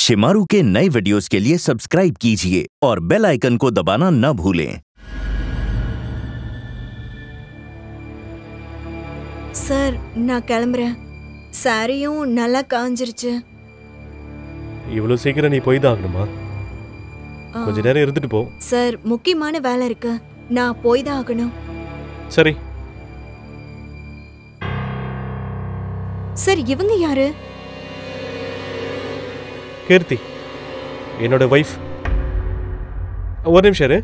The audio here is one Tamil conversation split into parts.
शिमारू के नए वीडियोस के लिए सब्सक्राइब कीजिए और बेल आइकन को दबाना न भूलें சார் நான் கிளம்புறேன் சாரியும் நல்லா காஞ்சிருச்சு இவ்வளோ சீக்கிரம் நீ போய் தான் ஆகணுமா ஆ, கொஞ்ச நேரம் இருந்துட்டு போ சார் முக்கியமான வேலை இருக்கு நான் போய் தான் ஆகணும் சரி சார் இவங்க யாரு கீர்த்தி என்னோட ஒய்ஃப் ஒரு நிமிஷம் இரு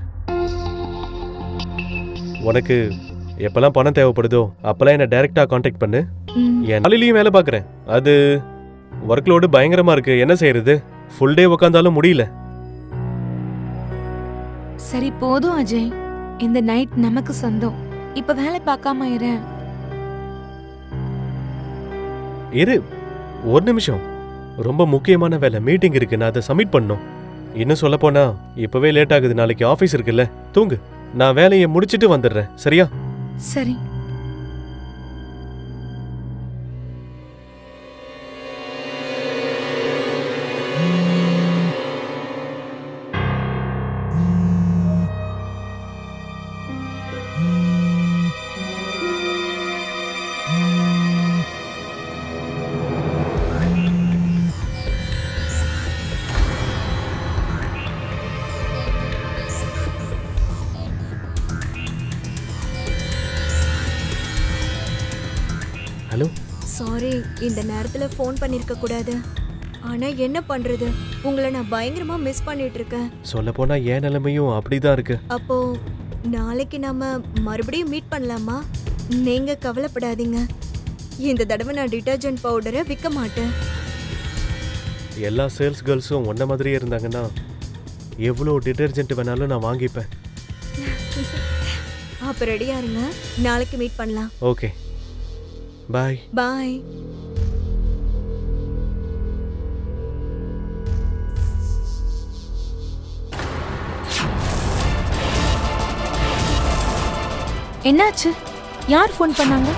உனக்கு எப்பெல்லாம் பணம் தேவைப்படுதோ அப்பெல்லாம் என்ன டைரக்டா காண்டாக்ட் பண்ணு ம், என் நாளிலையும் வேலை பார்க்குறேன் அது ஒர்க் லோடு பயங்கரமா இருக்கு என்ன செய்யறது ஃபுல் டே உட்காந்தாலும் முடியல சரி போதும் அஜய் இந்த நைட் நமக்கு சொந்தம் இப்ப வேலை பார்க்காம இரு இரு ஒரு நிமிஷம் ரொம்ப முக்கியமான வேலை மீட்டிங் இருக்கு நான் அதை சப்மிட் பண்ணணும் இன்னும் சொல்ல போனா இப்பவே லேட் ஆகுது நாளைக்கு ஆஃபீஸ் இருக்குல்ல தூங்கு நான் வேலையை முடிச்சிட்டு வந்துடுறேன் சரியா சரி ஹலோ சாரி இந்த நேரத்துல ஃபோன் பண்ணிருக்க கூடாது ஆனா என்ன பண்றது உங்களை நான் பயங்கரமா மிஸ் பண்ணிட்டு இருக்கேன் சொல்ல போனா என் நிலைமையும் அப்படிதான் இருக்கு அப்போ நாளைக்கு நாம மறுபடியும் மீட் பண்ணலாமா நீங்க கவலைப்படாதீங்க இந்த தடவை நான் டிட்டர்ஜென்ட் பவுடரை விற்க மாட்டேன் எல்லா சேல்ஸ் கேர்ள்ஸும் ஒன்ன மாதிரியே இருந்தாங்கன்னா எவ்வளோ டிட்டர்ஜென்ட் வேணாலும் நான் வாங்கிப்பேன் அப்ப ரெடியா இருங்க நாளைக்கு மீட் பண்ணலாம் ஓகே பாய் பாய் என்னாச்சு யார் ஃபோன் பண்ணாங்க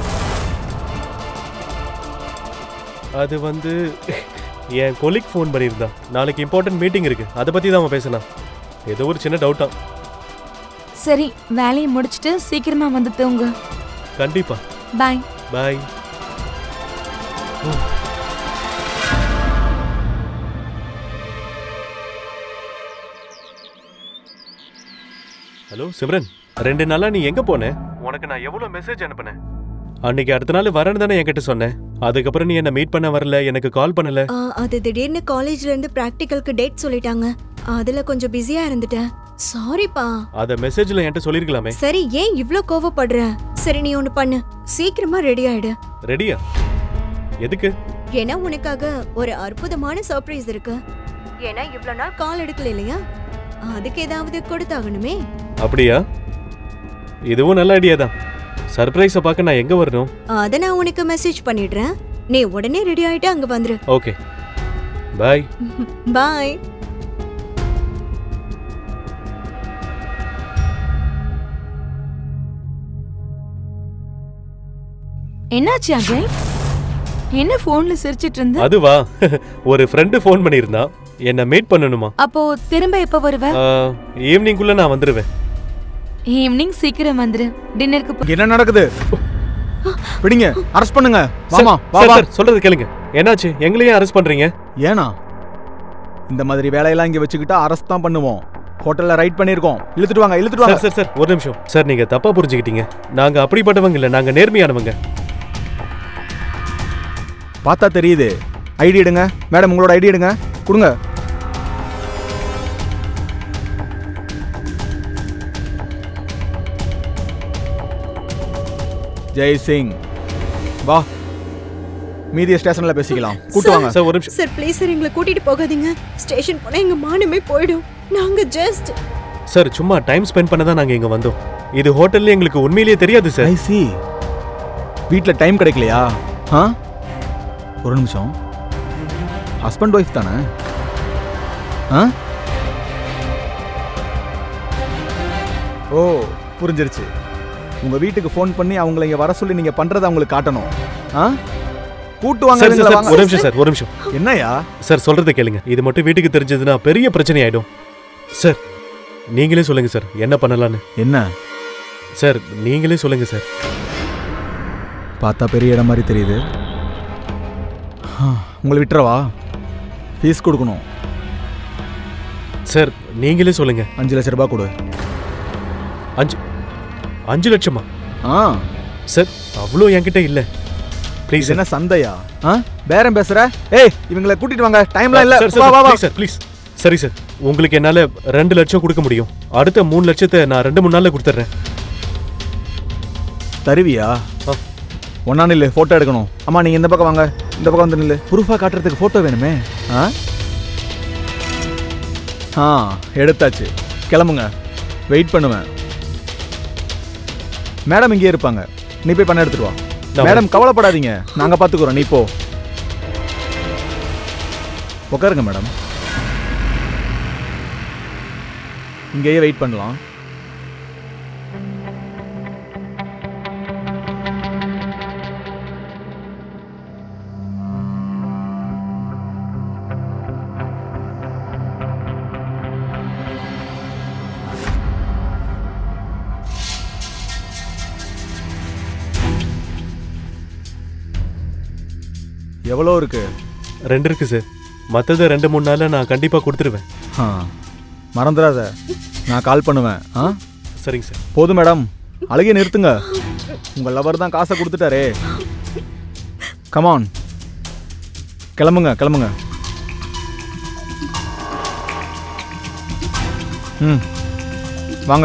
அது வந்து என் கொலிக் ஃபோன் பண்ணியிருந்தான் நாளைக்கு இம்பார்ட்டன்ட் மீட்டிங் இருக்கு அதை பத்தி தான் அவன் பேசினான் ஏதோ ஒரு சின்ன டவுட்டா சரி வேலையை முடிச்சிட்டு சீக்கிரமா வந்து தூங்கு கண்டிப்பா பாய் பாய் ஹலோ சிம்ரன் ரெண்டு நாளா நீ எங்க போன உனக்கு நான் எவ்வளவு மெசேஜ் அனுப்புனேன் அன்னைக்கு அடுத்த நாள் வரேன்னு தானே என்கிட்ட சொன்னேன் அதுக்கப்புறம் நீ என்ன மீட் பண்ண வரல எனக்கு கால் பண்ணல ஆ, அது திடீர்னு காலேஜ்ல இருந்து பிராக்டிகலுக்கு டேட் சொல்லிட்டாங்க அதுல கொஞ்சம் பிஸியா இருந்துட்டேன் சாரிப்பா அத மெசேஜ்ல என்கிட்ட சொல்லிருக்கலாமே சரி ஏன் இவ்ளோ கோவப்படுற சரி நீ ஒண்ணு பண்ணு சீக்கிரமா ரெடி ஆயிடு ரெடியா எதுக்கு ஏன்னா உனக்காக ஒரு அற்புதமான சர்ப்ரைஸ் இருக்கு ஏன்னா இவ்ளோ நாள் கால் எடுக்கல இல்லையா அதுக்கு ஏதாவது கொடுத்தாகணுமே அப்படியா இதுவும் நல்ல ஐடியா தான் சர்ப்ரைஸை பார்க்க நான் எங்க வரணும் அத நான் உனக்கு மெசேஜ் பண்ணிடுறேன் நீ உடனே ரெடி ஆயிட்டு அங்க வந்துரு ஓகே பாய் பாய் என்னாச்சு அஜய் என்ன ஃபோன்ல சிரிச்சிட்டு இருந்த அதுவா ஒரு ஃப்ரெண்டு ஃபோன் பண்ணியிருந்தான் என்ன மீட் பண்ணணுமா அப்போ திரும்ப எப்ப வருவ ஈவினிங்குள்ள நான் வந்துருவேன் ஈவினிங் சீக்கிரம் வந்துரு டின்னருக்கு போ- என்ன நடக்குது பிடிங்க அரெஸ்ட் பண்ணுங்க சார், வாமா வா சார், வா சார், சொல்றது கேளுங்க என்னாச்சு எங்களையும் அரெஸ்ட் பண்றீங்க ஏனா இந்த மாதிரி வேலையெல்லாம் இங்க வச்சுக்கிட்டா அரெஸ்ட் தான் பண்ணுவோம் ஹோட்டல்ல ரைட் பண்ணிருக்கோம் இழுத்துட்டு வாங்க இழுத்துட்டு சார் வாங்க சார் சார் ஒரு நிமிஷம் சார் நீங்க தப்பா புரிஞ்சுக்கிட்டீங்க நாங்க அப்படிப்பட்டவங்க இல்ல நாங்க நேர்மையானவங்க பார்த்தா தெரியுது ஐடி எடுங்க மேடம் உங்களோட ஐடி எடுங்க கொடுங்க ஜெய் சிங் வா மீதிய ஸ்டேஷன்ல பேசிக்கலாம் கூட்டு வாங்க சார் ஒரு நிமிஷம் சார் ப்ளீஸ் சார் எங்களை கூட்டிட்டு போகாதீங்க ஸ்டேஷன் போனா எங்க மானமே போயிடும் நாங்க ஜஸ்ட் சார் சும்மா டைம் ஸ்பெண்ட் பண்ண தான் நாங்க இங்க வந்தோம் இது ஹோட்டல்ல எங்களுக்கு உண்மையிலேயே தெரியாது சார் ஐ சி வீட்டில் டைம் கிடைக்கலையா ஆ ஒரு நிமிஷம் ஹஸ்பண்ட் ஒய்ஃப் தானே ஆ ஓ புரிஞ்சிருச்சு உங்கள் வீட்டுக்கு ஃபோன் பண்ணி அவங்கள இங்கே வர சொல்லி நீங்கள் பண்ணுறதை அவங்களுக்கு காட்டணும் ஆ கூட்டு வாங்க சார் இவங்கள சார், வாங்க ஒரு நிமிஷம் சார் ஒரு நிமிஷம் என்னய்யா சார் சொல்றதை கேளுங்க இது மட்டும் வீட்டுக்கு தெரிஞ்சதுன்னா பெரிய பிரச்சனை ஆயிடும் சார் நீங்களே சொல்லுங்க சார் என்ன பண்ணலான்னு என்ன சார் நீங்களே சொல்லுங்க சார் பார்த்தா பெரிய இடம் மாதிரி தெரியுது ஆ, உங்களை விட்டுறவா ஃபீஸ் கொடுக்கணும் சார் நீங்களே சொல்லுங்க அஞ்சு லட்ச ரூபாய் கொடு அஞ்சு அஞ்சு லட்சமா ஆ சார் அவ்வளோ என்கிட்ட இல்ல ப்ளீஸ் இது என்ன சந்தையா ஆ பேரம் பேசுற ஏய் இவங்களை கூட்டிட்டு வாங்க டைம்லாம் இல்ல சார் வா வா வா சார் சார் ப்ளீஸ் சரி சார் உங்களுக்கு என்னால ரெண்டு லட்சம் கொடுக்க முடியும் அடுத்த மூணு லட்சத்தை நான் ரெண்டு மூணு நாள்ல கொடுத்துட்றேன் தருவியா ஆ. ஒன்னா நில்லு போட்டோ எடுக்கணும் அம்மா நீங்க இந்த பக்கம் வாங்க இந்த பக்கம் வந்து நில்லு ப்ரூஃபா காட்டுறதுக்கு போட்டோ வேணுமே ஆ ஆ எடுத்தாச்சு கிளம்புங்க வெயிட் பண்ணுவேன் மேடம் இங்கேயே இருப்பாங்க நீ போய் பண்ண எடுத்துட்டு வா நான் மேடம் கவலைப்படாதீங்க நாங்க பாத்துக்குறோம் நீ போ உட்காருங்க மேடம் இங்கேயே வெயிட் பண்ணலாம் எவ்வளோ இருக்கு ரெண்டு இருக்கு சார் மத்தத ரெண்டு மூணு நாள்ல நான் கண்டிப்பா கொடுத்துருவேன் ஆ மறந்துடாத நான் கால் பண்ணுவேன் ஆ சரிங்க சார் போதும் மேடம் அழகிய நிறுத்துங்க உங்க லவர் தான் காசை கொடுத்துட்டாரே கமான் கிளம்புங்க கிளம்புங்க ம் வாங்க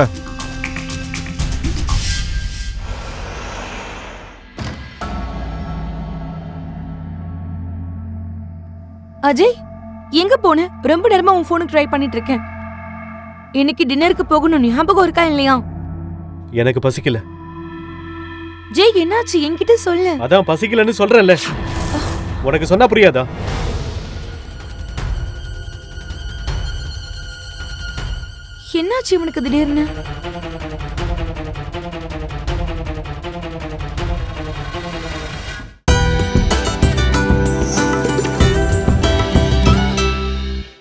அஜய் எங்க போன ரொம்ப நேரமா உன் போனுக்கு ட்ரை பண்ணிட்டு இருக்கேன் இன்னைக்கு டின்னருக்கு போகணும் ஞாபகம் இருக்கா இல்லையா எனக்கு பசிக்கல ஜெய் என்னாச்சு என்கிட்ட சொல்லு அதான் பசிக்கலன்னு சொல்றேன்ல உனக்கு சொன்னா புரியாதா என்னாச்சு இவனுக்கு திடீர்னு